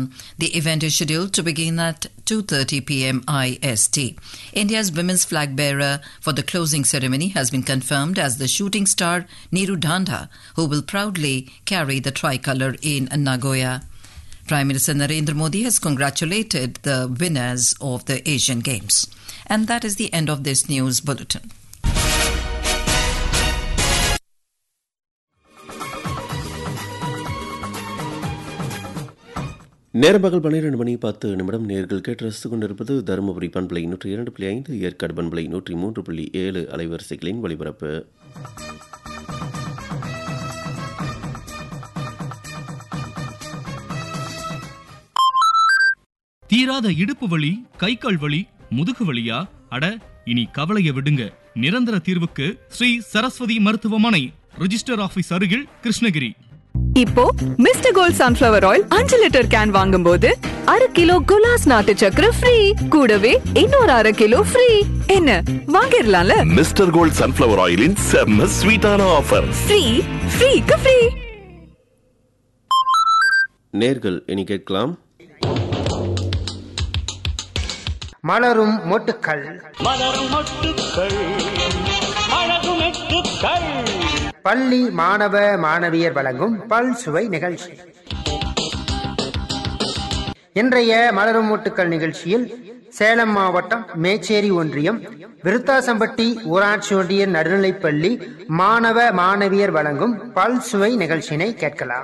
The event is scheduled to begin at 2:30 p.m. IST. India's women's flag bearer for the closing ceremony has been confirmed as the shooting star Neeru Dhanda, who will proudly carry the tricolour in Nagoya. Prime Minister Narendra Modi has congratulated the winners of the Asian Games. And that is the end of this news bulletin. நேரம் பகல் பன்னிரண்டு மணி பத்து நிமிடம் நேர்கள் கேட்டு ரசித்துக் கொண்டிருப்பது தருமபுரி பண்பலை நூற்றி இரண்டு புள்ளி ஐந்து ஏற்காடு பண்பலை நூற்றி மூன்று புள்ளி ஏழு அலைவரிசைகளின் ஒளிபரப்பு தீராத இடுப்பு வலி கை கால் வலி முதுகு வலியா அட இனி கவலைய விடுங்க நிரந்தர தீர்வுக்கு ஸ்ரீ சரஸ்வதி மருத்துவமனை ரிஜிஸ்டர் ஆபீஸ் அருகில் கிருஷ்ணகிரி இப்போ மிஸ்டர் கோல்ட் சன்ஃபிளவர் ஆயில் அஞ்சு லிட்டர் கேன் வாங்கும்போது அரை கிலோ குலாஸ் நாட்டு சக்கரை ஃப்ரீ கூடவே இன்னொரு அரை கிலோ ஃப்ரீ என்ன வாங்கிடலாம்ல மிஸ்டர் கோல்ட் சன்ஃபிளவர் ஆயிலின் செம்ம ஸ்வீட்டான ஆஃபர் ஃப்ரீ ஃப்ரீக்கு ஃப்ரீ நேர்கள் இனி கேட்கலாம் மலரும் மொட்டுக்கள் மலரும் மொட்டுக்கள் அழகு மெட்டுக்கள் பள்ளி மாணவ மாணவியர் வழங்கும் பல் சுவை நிகழ்ச்சி இன்றைய மலரும் மொட்டுக்கள் நிகழ்ச்சியில் சேலம் மாவட்டம் மேச்சேரி ஒன்றியம் விருத்தாசம்பட்டி ஊராட்சி ஒன்றிய நடுநிலைப்பள்ளி மாணவ மாணவியர் வழங்கும் பல் சுவை நிகழ்ச்சியினை கேட்கலாம்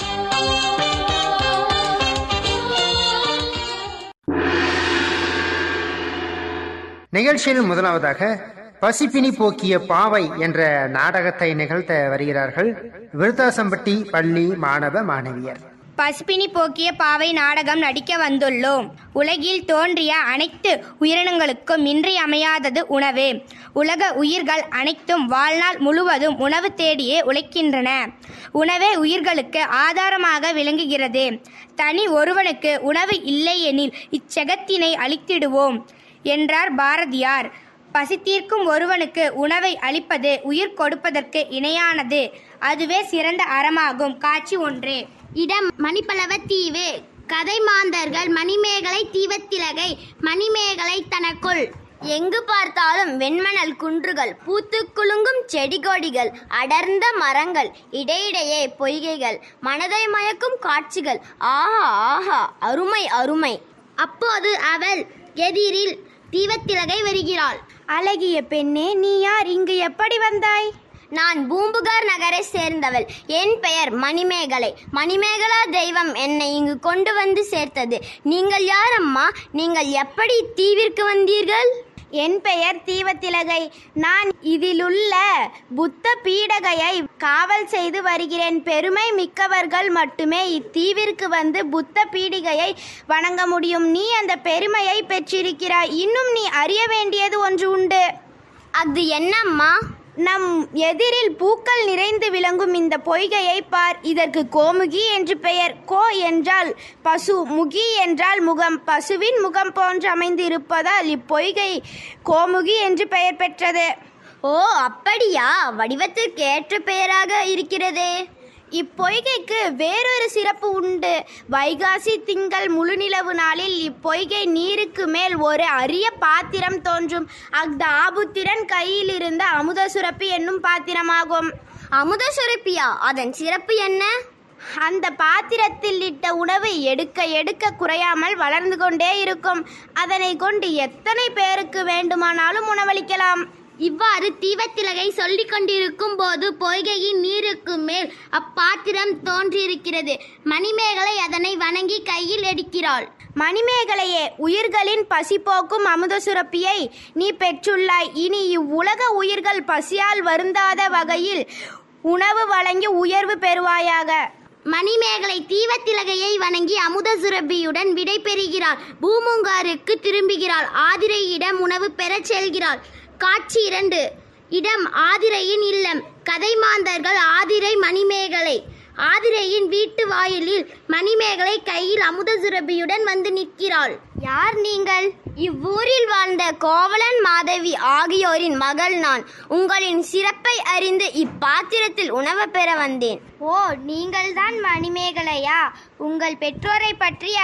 நிகழ்ச்சியில் முதலாவதாக பசிப்பினி போக்கிய பாவை என்ற நாடகத்தை நிகழ்த்த வருகிறார்கள் விருத்தாசம்பட்டி பள்ளி மாணவ மாணவியர் பசுப்பினி போக்கிய பாவை நாடகம் நடிக்க வந்துள்ளோம் உலகில் தோன்றிய அனைத்து உயிரினங்களுக்கும் இன்றியமையாதது உணவே உலக உயிர்கள் அனைத்தும் வாழ்நாள் முழுவதும் உணவு தேடியே உழைக்கின்றன உணவே உயிர்களுக்கு ஆதாரமாக விளங்குகிறது தனி ஒருவனுக்கு உணவு இல்லையெனில் இச்செகத்தினை அழித்திடுவோம் என்றார் பாரதியார் பசி தீர்க்கும் ஒருவனுக்கு உணவை அளிப்பது உயிர் கொடுப்பதற்கு இணையானது அதுவே சிறந்த அறமாகும் காட்சி ஒன்றே இடம் மணிப்பலவ தீவு கதை மாந்தர்கள் மணிமேகலை தீவத்திலகை மணிமேகலை தனக்குள் எங்கு பார்த்தாலும் வெண்மணல் குன்றுகள் பூத்து குலுங்கும் செடி கொடிகள் அடர்ந்த மரங்கள் இடையிடையே பொய்கைகள் மனதை மயக்கும் காட்சிகள் ஆஹா ஆஹா அருமை அருமை அப்போது அவள் எதிரில் தீவத்திலகை வருகிறாள் அழகிய பெண்ணே நீ யார் இங்கு எப்படி வந்தாய் நான் பூம்புகார் நகரை சேர்ந்தவள் என் பெயர் மணிமேகலை மணிமேகலா தெய்வம் என்னை இங்கு கொண்டு வந்து சேர்த்தது நீங்கள் யார் அம்மா நீங்கள் எப்படி தீவிற்கு வந்தீர்கள் என் பெயர் தீவத்திலகை நான் இதிலுள்ள புத்த பீடகையை காவல் செய்து வருகிறேன் பெருமை மிக்கவர்கள் மட்டுமே இத்தீவிற்கு வந்து புத்த பீடிகையை வணங்க முடியும் நீ அந்த பெருமையை பெற்றிருக்கிறாய் இன்னும் நீ அறிய வேண்டியது ஒன்று உண்டு அது என்னம்மா நம் எதிரில் பூக்கள் நிறைந்து விளங்கும் இந்த பொய்கையை பார் இதற்கு கோமுகி என்று பெயர் கோ என்றால் பசு முகி என்றால் முகம் பசுவின் முகம் போன்று அமைந்திருப்பதால் இப்பொய்கை கோமுகி என்று பெயர் பெற்றது ஓ அப்படியா வடிவத்திற்கு ஏற்ற பெயராக இருக்கிறதே இப்பொய்கைக்கு வேறொரு சிறப்பு உண்டு வைகாசி திங்கள் முழுநிலவு நாளில் இப்பொய்கை நீருக்கு மேல் ஒரு அரிய பாத்திரம் தோன்றும் அஃது ஆபுத்திரன் கையில் இருந்த அமுத சுரப்பி என்னும் பாத்திரமாகும் அமுத சுரப்பியா அதன் சிறப்பு என்ன அந்த பாத்திரத்தில் இட்ட உணவு எடுக்க எடுக்க குறையாமல் வளர்ந்து கொண்டே இருக்கும் அதனை கொண்டு எத்தனை பேருக்கு வேண்டுமானாலும் உணவளிக்கலாம் இவ்வாறு தீவத்திலகை சொல்லிக் கொண்டிருக்கும் போது பொய்கையின் நீருக்கு மேல் அப்பாத்திரம் தோன்றியிருக்கிறது மணிமேகலை அதனை வணங்கி கையில் எடுக்கிறாள் மணிமேகலையே உயிர்களின் பசி போக்கும் அமுத சுரப்பியை நீ பெற்றுள்ளாய் இனி இவ்வுலக உயிர்கள் பசியால் வருந்தாத வகையில் உணவு வழங்கி உயர்வு பெறுவாயாக மணிமேகலை தீவத்திலகையை வணங்கி அமுத சுரபியுடன் விடை பெறுகிறாள் பூமுங்காருக்கு திரும்புகிறாள் ஆதிரையிடம் உணவு பெறச் செல்கிறாள் காட்சி இரண்டு இடம் ஆதிரையின் இல்லம் கதை மாந்தர்கள் ஆதிரை மணிமேகலை ஆதிரையின் வீட்டு வாயிலில் மணிமேகலை கையில் அமுத சுரபியுடன் வந்து நிற்கிறாள் யார் நீங்கள் இவ்வூரில் வாழ்ந்த கோவலன் மாதவி ஆகியோரின் மகள் நான் உங்களின் சிறப்பை அறிந்து இப்பாத்திரத்தில் உணவு பெற வந்தேன் ஓ நீங்கள்தான் மணிமேகலையா உங்கள் பெற்றோரை பற்றி